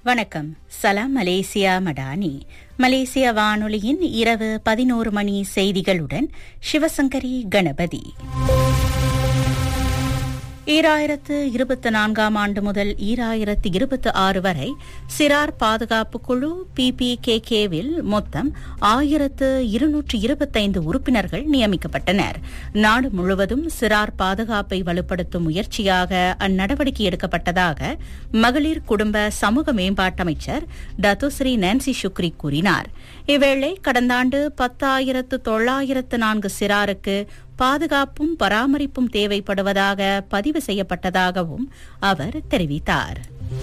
வணக்கம் சலாம் மலேசியா மடானி மலேசிய வானொலியின் இரவு பதினோரு மணி செய்திகளுடன் சிவசங்கரி கணபதி ஈராயிரத்து இருபத்தி நான்காம் ஆண்டு முதல் ஈராயிரத்து இருபத்தி ஆறு வரை சிறார் பாதுகாப்பு குழு பிபிகேகேவில் மொத்தம் ஆயிரத்து இருநூற்று இருபத்தைந்து உறுப்பினர்கள் நியமிக்கப்பட்டனர் நாடு முழுவதும் சிறார் பாதுகாப்பை வலுப்படுத்தும் முயற்சியாக அந்நடவடிக்கை எடுக்கப்பட்டதாக மகளிர் குடும்ப சமூக மேம்பாட்டு அமைச்சர் டத்துஸ்ரீ நான்சி சுக்ரி கூறினார் இவ்வேளை கடந்த ஆண்டு பத்தாயிரத்து தொள்ளாயிரத்து நான்கு சிறாருக்கு பாதுகாப்பும் பராமரிப்பும் தேவைப்படுவதாக பதிவு செய்யப்பட்டதாகவும் அவர் தெரிவித்தார்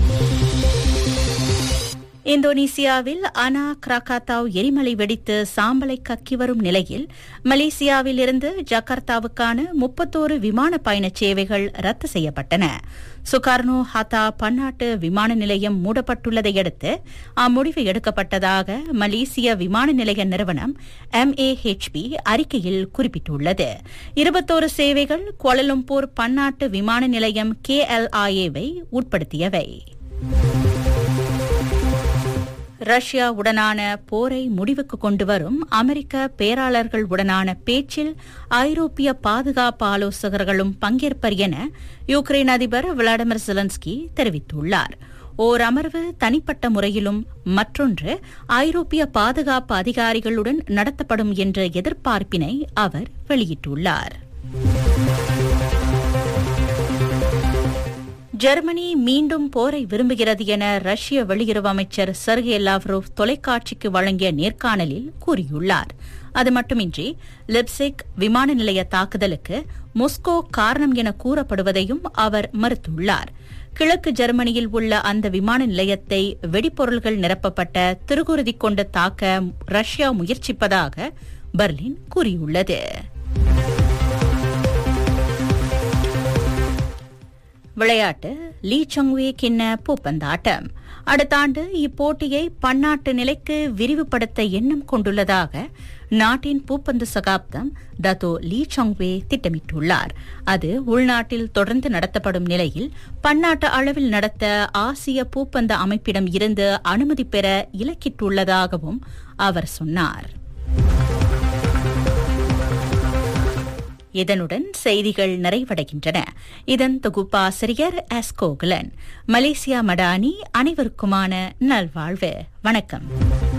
இந்தோனேசியாவில் அனா கிராகாத்தாவ் எரிமலை வெடித்து சாம்பலை கக்கி வரும் நிலையில் மலேசியாவில் இருந்து ஜகார்த்தாவுக்கான முப்பத்தோரு விமான பயண சேவைகள் ரத்து செய்யப்பட்டன சுகார்னோ ஹாத்தா பன்னாட்டு விமான நிலையம் மூடப்பட்டுள்ளதை அடுத்து அம்முடிவு எடுக்கப்பட்டதாக மலேசிய விமான நிலைய நிறுவனம் எம்ஏஹெச்பி அறிக்கையில் குறிப்பிட்டுள்ளது இருபத்தோரு சேவைகள் கோலலம்பூர் பன்னாட்டு விமான நிலையம் கேஎல்ஐஏவை உட்படுத்தியவை ரஷ்யா உடனான போரை முடிவுக்கு கொண்டு வரும் அமெரிக்க பேராளர்கள் உடனான பேச்சில் ஐரோப்பிய பாதுகாப்பு ஆலோசகர்களும் பங்கேற்பர் என யுக்ரைன் அதிபர் விளாடிமிர் ஜெலன்ஸ்கி தெரிவித்துள்ளார் ஓர் அமர்வு தனிப்பட்ட முறையிலும் மற்றொன்று ஐரோப்பிய பாதுகாப்பு அதிகாரிகளுடன் நடத்தப்படும் என்ற எதிர்பார்ப்பினை அவர் வெளியிட்டுள்ளார் ஜெர்மனி மீண்டும் போரை விரும்புகிறது என ரஷ்ய வெளியுறவு அமைச்சர் சர்கே லாவ்ரோவ் தொலைக்காட்சிக்கு வழங்கிய நேர்காணலில் கூறியுள்ளார் அது மட்டுமின்றி லிப்சிக் விமான நிலைய தாக்குதலுக்கு மொஸ்கோ காரணம் என கூறப்படுவதையும் அவர் மறுத்துள்ளார் கிழக்கு ஜெர்மனியில் உள்ள அந்த விமான நிலையத்தை வெடிப்பொருள்கள் நிரப்பப்பட்ட திருகுருதி கொண்டு தாக்க ரஷ்யா முயற்சிப்பதாக பெர்லின் கூறியுள்ளது விளையாட்டு லீ சங்வே கிண்ண பூப்பந்தாட்டம் அடுத்த ஆண்டு இப்போட்டியை பன்னாட்டு நிலைக்கு விரிவுபடுத்த எண்ணம் கொண்டுள்ளதாக நாட்டின் பூப்பந்து சகாப்தம் டத்தோ லீ சங்வே திட்டமிட்டுள்ளார் அது உள்நாட்டில் தொடர்ந்து நடத்தப்படும் நிலையில் பன்னாட்டு அளவில் நடத்த ஆசிய பூப்பந்த அமைப்பிடம் இருந்து அனுமதி பெற இலக்கிட்டுள்ளதாகவும் அவர் சொன்னார் இதனுடன் செய்திகள் நிறைவடைகின்றன இதன் தொகுப்பாசிரியர் எஸ்கோகுலன் மலேசியா மடானி அனைவருக்குமான நல்வாழ்வு வணக்கம்